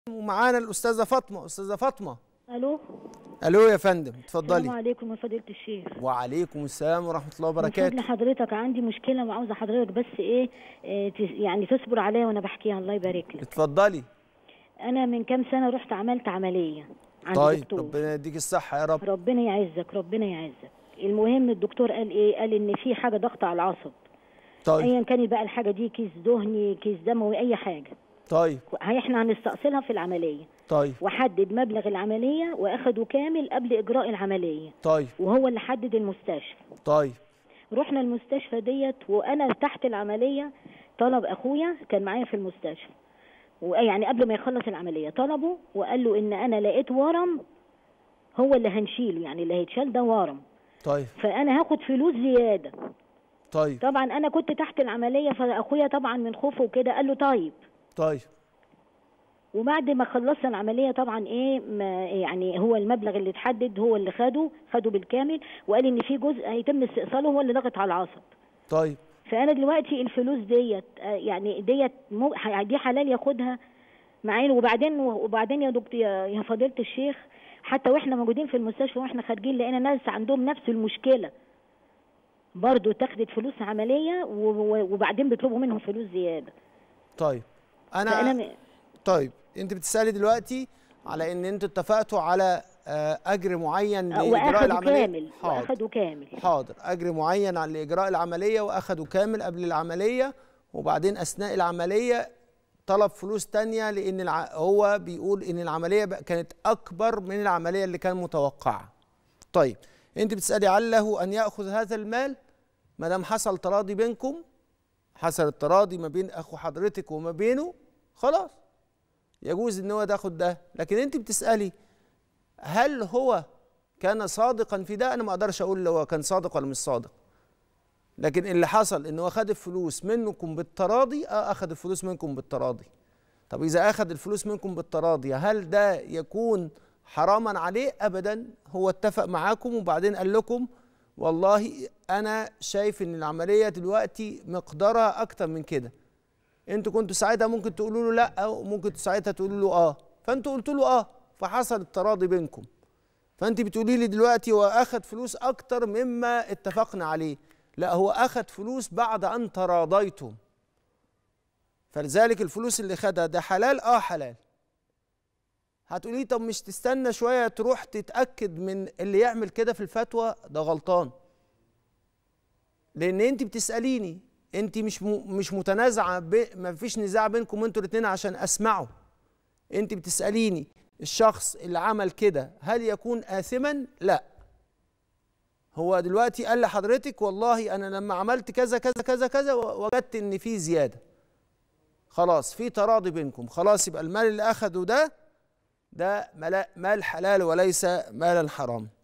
ومعانا الاستاذه فاطمه استاذه فاطمه الو الو يا فندم السلام اتفضلي عليكم يا فضيله الشيخ وعليكم السلام ورحمه الله من وبركاته فضل حضرتك عندي مشكله وعاوزه حضرتك بس ايه, إيه تس- يعني تصبر عليا وانا بحكيها الله يبارك لك اتفضلي انا من كام سنه رحت عملت عمليه عند طيب دكتور ربنا يديك الصحه يا رب ربنا يعزك ربنا يعزك المهم الدكتور قال ايه قال ان في حاجه ضغط على العصب طيب ايا كانت بقى الحاجه دي كيس دهني كيس دموي اي حاجه طيب هي احنا هنستأصلها في العمليه طيب وحدد مبلغ العمليه واخده كامل قبل اجراء العمليه طيب وهو اللي حدد المستشفى طيب رحنا المستشفى ديت وانا تحت العمليه طلب اخويا كان معايا في المستشفى ويعني قبل ما يخلص العمليه طلبه وقال له ان انا لقيت ورم هو اللي هنشيله يعني اللي هيتشال ده ورم طيب فانا هاخد فلوس زياده طيب طبعا انا كنت تحت العمليه فاخويا طبعا من خوفه وكده قال له طيب طيب وبعد ما خلصنا العمليه طبعا ايه ما يعني هو المبلغ اللي اتحدد هو اللي خده خده بالكامل وقال ان في جزء هيتم استئصاله هو اللي ضغط على العصب طيب فانا دلوقتي الفلوس ديت آه، يعني ديت مو- ح- دي حلال ياخدها معانا وبعدين وبعدين يا دكتور يا يا فضيله الشيخ حتى واحنا موجودين في المستشفى واحنا خارجين لقينا ناس عندهم نفس المشكله برضه تاخدت فلوس عمليه و- و- وبعدين بيطلبوا منهم فلوس زياده طيب فانا انا م- طيب انت بتسالي دلوقتي على ان انتوا اتفقتوا على آه، اجر معين لاجراء واخدوا العمليه كامل حاضر واخدوا كامل حاضر اجر معين على لاجراء العمليه واخدوا كامل قبل العمليه وبعدين اثناء العمليه طلب فلوس تانية لان الع... هو بيقول ان العمليه بقى كانت اكبر من العمليه اللي كان متوقعه طيب انت بتسالي عله ان ياخذ هذا المال ما دام حصل تراضي بينكم حصل التراضي ما بين اخو حضرتك وما بينه خلاص يجوز ان هو تاخد ده لكن انت بتسالي هل هو كان صادقا في ده انا ما اقدرش اقول لو هو كان صادق ولا مش صادق لكن اللي حصل ان هو خد الفلوس منكم بالتراضي اه اخذ الفلوس منكم بالتراضي طب اذا اخذ الفلوس منكم بالتراضي هل ده يكون حراما عليه ابدا هو اتفق معاكم وبعدين قال لكم والله انا شايف ان العمليه دلوقتي مقدارها اكتر من كده انتوا كنتوا ساعتها ممكن تقولوا له لا وممكن ساعتها تقولوا له اه فانتوا قلتوا له اه فحصل التراضي بينكم فانت بتقولي لي دلوقتي هو اخذ فلوس اكتر مما اتفقنا عليه لا هو اخذ فلوس بعد ان تراضيتم فلذلك الفلوس اللي خدها ده حلال اه حلال هتقولي طب مش تستنى شويه تروح تتاكد من اللي يعمل كده في الفتوى ده غلطان لان انت بتساليني انت مش م... مش متنازعه ب... ما فيش نزاع بينكم انتوا الاثنين عشان اسمعه انت بتساليني الشخص اللي عمل كده هل يكون آثما؟ لا هو دلوقتي قال لحضرتك والله انا لما عملت كذا كذا كذا كذا وجدت ان في زياده خلاص في تراضي بينكم خلاص يبقى المال اللي اخده ده ده ملا- مال حلال وليس مالا حرام